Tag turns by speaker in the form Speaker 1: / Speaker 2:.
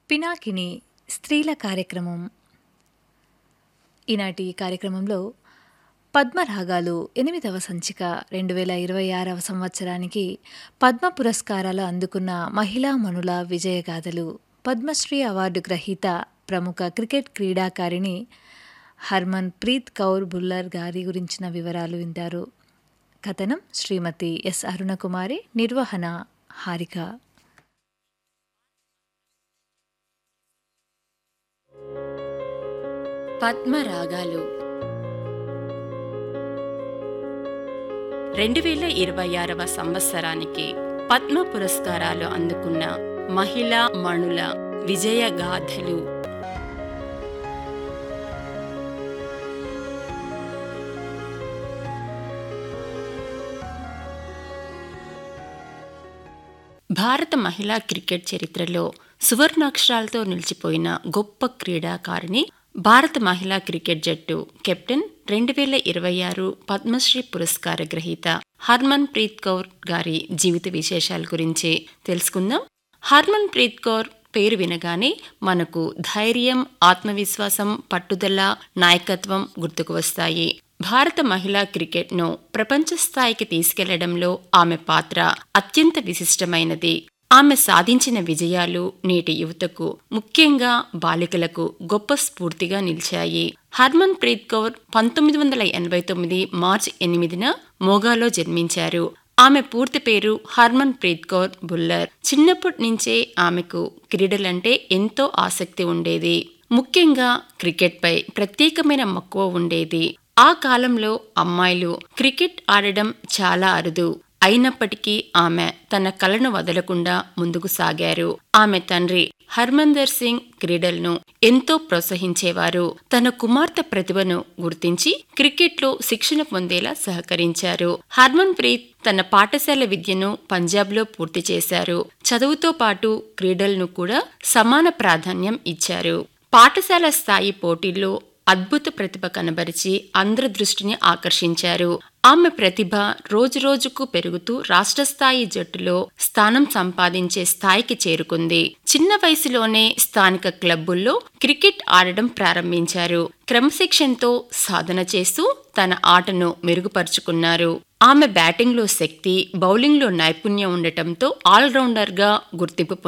Speaker 1: పినాకిని స్త్రీల కార్యక్రమం ఈనాటి కార్యక్రమంలో పద్మరాగాలు ఎనిమిదవ సంచిక రెండు వేల ఇరవై ఆరవ సంవత్సరానికి పద్మ పురస్కారాలు అందుకున్న మహిళా మనుల విజయగాథలు పద్మశ్రీ అవార్డు గ్రహీత ప్రముఖ క్రికెట్ క్రీడాకారిణి హర్మన్ ప్రీత్ కౌర్ బుల్లర్ గారి గురించిన వివరాలు వింటారు కథనం శ్రీమతి ఎస్ అరుణకుమారి నిర్వహణ హారిక
Speaker 2: పద్మరాగాలు రెండు వేల ఇరవై ఆరవ సంవత్సరానికి పద్మ పురస్కారాలు అందుకున్న మహిళా మణుల విజయగాథలు భారత మహిళా క్రికెట్ చరిత్రలో సువర్ణాక్షరాలతో నిలిచిపోయిన గొప్ప క్రీడాకారిణి భారత మహిళా క్రికెట్ జట్టు కెప్టెన్ రెండు వేల ఇరవై ఆరు పద్మశ్రీ పురస్కార గ్రహీత హర్మన్ ప్రీత్ కౌర్ గారి జీవిత విశేషాల గురించి తెలుసుకుందాం హర్మన్ ప్రీత్ కౌర్ పేరు వినగానే మనకు ధైర్యం ఆత్మవిశ్వాసం పట్టుదల నాయకత్వం గుర్తుకు వస్తాయి భారత మహిళా క్రికెట్ను ప్రపంచ స్థాయికి తీసుకెళ్లడంలో ఆమె పాత్ర అత్యంత విశిష్టమైనది ఆమె సాధించిన విజయాలు నేటి యువతకు ముఖ్యంగా బాలికలకు గొప్ప స్ఫూర్తిగా నిలిచాయి హర్మన్ ప్రీత్ కౌర్ పంతొమ్మిది వందల ఎనభై తొమ్మిది మార్చి ఎనిమిదిన మోగాలో జన్మించారు ఆమె పూర్తి పేరు హర్మన్ ప్రీత్ కౌర్ బుల్లర్ చిన్నప్పటి నుంచే ఆమెకు క్రీడలంటే ఎంతో ఆసక్తి ఉండేది ముఖ్యంగా క్రికెట్పై ప్రత్యేకమైన మక్కువ ఉండేది ఆ కాలంలో అమ్మాయిలు క్రికెట్ ఆడడం చాలా అరుదు అయినప్పటికీ ఆమె తన కలను వదలకుండా ముందుకు సాగారు ఆమె తండ్రి హర్మందర్ సింగ్ క్రీడలను ఎంతో ప్రోత్సహించేవారు తన కుమార్తె ప్రతిభను గుర్తించి క్రికెట్లో శిక్షణ పొందేలా సహకరించారు హర్మన్ ప్రీత్ తన పాఠశాల విద్యను పంజాబ్లో పూర్తి చేశారు చదువుతో పాటు క్రీడలను కూడా సమాన ప్రాధాన్యం ఇచ్చారు పాఠశాల స్థాయి పోటీల్లో అద్భుత ప్రతిభ కనబరిచి అందరి దృష్టిని ఆకర్షించారు ఆమె ప్రతిభ రోజురోజుకు పెరుగుతూ రాష్ట్ర స్థాయి జట్టులో స్థానం సంపాదించే స్థాయికి చేరుకుంది చిన్న వయసులోనే స్థానిక క్లబ్బుల్లో క్రికెట్ ఆడడం ప్రారంభించారు క్రమశిక్షణతో సాధన చేస్తూ తన ఆటను మెరుగుపరుచుకున్నారు ఆమె బ్యాటింగ్లో శక్తి బౌలింగ్లో నైపుణ్యం ఉండటంతో ఆల్రౌండర్గా గుర్తింపు